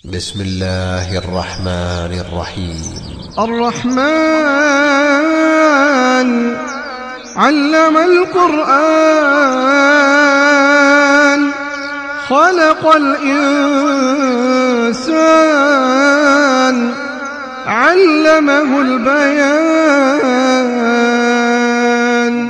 بسم الله الرحمن الرحيم الرحمن علم القرآن خلق الإنسان علمه البيان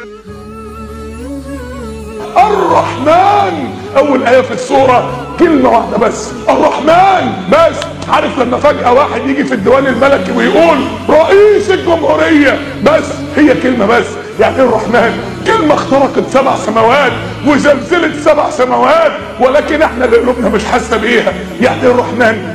الرحمن اول ايه في السوره كلمه واحده بس الرحمن بس عارف لما فجاه واحد يجي في الديوان الملكي ويقول رئيس الجمهوريه بس هي كلمه بس يعني ايه الرحمن كلمه اخترقت سبع سماوات وزلزلت سبع سماوات ولكن احنا اللي قلوبنا مش حاسه بيها يعني ايه الرحمن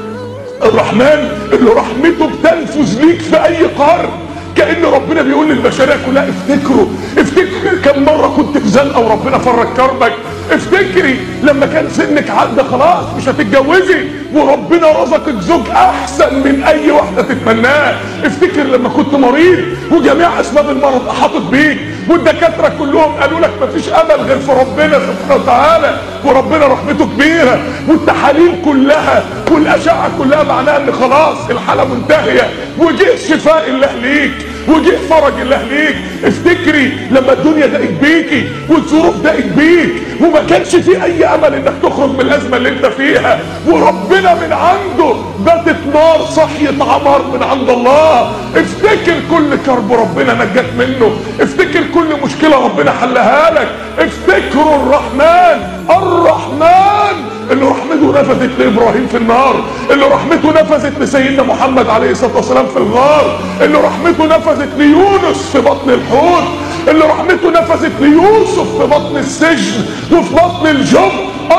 الرحمن اللي رحمته بتنفذ ليك في اي قرن كان ربنا بيقول للبشريه كلها افتكروا افتكري كم مره كنت في زنقه وربنا فرج كربك افتكري لما كان سنك عدى خلاص مش هتتجوزي وربنا رزقك زوج احسن من اي واحده تتمناه افتكر لما كنت مريض وجميع اسباب المرض احاطت بيك والدكاتره كلهم قالوا لك مفيش امل غير في ربنا سبحانه وتعالى وربنا رحمته كبيره والتحاليل كلها والاشعه كلها معناها ان خلاص الحاله منتهيه وجه شفاء الله ليك وجه فرج الله ليك افتكري لما الدنيا ضاقت بيكي والظروف ضاقت بيك وما كانش في اي امل انك تخرج من الازمه اللي انت فيها وربنا من عنده باتت نار صحيت عمر من عند الله افتكر كل كرب ربنا نجاك منه افتكر كل مشكله ربنا حلها لك افتكروا الرحمن الرحمن اللي رحمته نفذت لابراهيم في النار اللي رحمته نفذت لسيدنا محمد عليه الصلاه والسلام في الغار اللي رحمته نفذت ليونس في بطن الحوت اللي رحمته نفذت ليوسف في بطن السجن وفي بطن الجب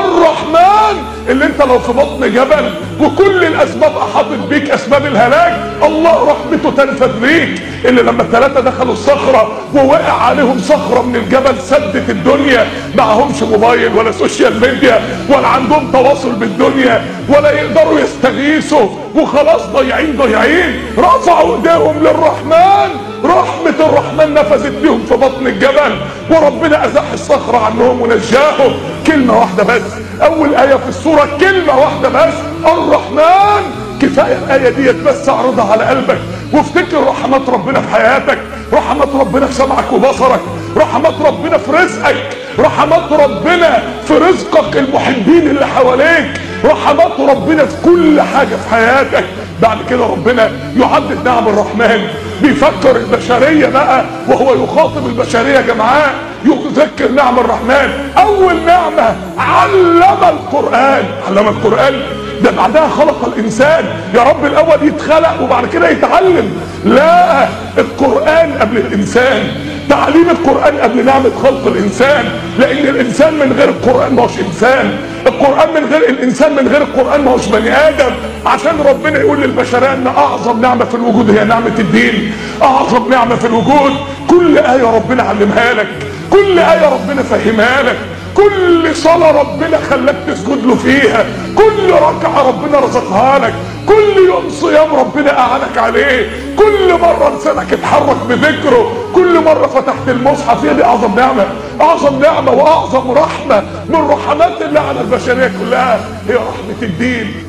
الرحمن اللي انت لو في بطن جبل وكل الاسباب احاطت بيك اسباب الهلاك الله رحمته تنفذ ليك اللي لما الثلاثه دخلوا الصخره ووقع عليهم صخره من الجبل سدت الدنيا معهمش موبايل ولا سوشيال ميديا ولا عندهم تواصل بالدنيا ولا يقدروا يستغيثوا وخلاص ضايعين ضايعين رفعوا ايديهم للرحمن رحمة الرحمن نفذت لهم في بطن الجبل وربنا ازاح الصخرة عنهم ونجاهم كلمة واحدة بس اول اية في السورة كلمة واحدة بس الرحمن كفاية الاية ديت بس اعرضها على قلبك وافتكر رحمات ربنا في حياتك رحمات ربنا في سمعك وبصرك رحمات ربنا في رزقك رحمات ربنا في رزقك المحبين اللي حواليك رحمات ربنا في كل حاجة في حياتك بعد كده ربنا يعدد نعم الرحمن بيفكر البشرية بقى وهو يخاطب البشرية يا جماعة يذكر نعم الرحمن اول نعمة علم القرآن علم القرآن ده بعدها خلق الانسان يا رب الاول يتخلق وبعد كده يتعلم لا القرآن قبل الانسان تعليم القرآن قبل نعمة خلق الإنسان لأن الإنسان من غير القرآن ما هوش إنسان القرآن من غير الإنسان من غير القرآن ما هوش بني آدم عشان ربنا يقول للبشرية أن أعظم نعمة في الوجود هي نعمة الدين أعظم نعمة في الوجود كل آية ربنا علمها لك كل آية ربنا فهمها لك كل صلاة ربنا خلاك تسجد له فيها كل ركعة ربنا رزقها لك كل يوم صيام ربنا أعانك عليه كل مرة لسانك اتحرك بذكره كل مرة فتحت المصحف هي دي أعظم نعمة أعظم نعمة وأعظم رحمة من رحمات الله على البشرية كلها هي رحمة الدين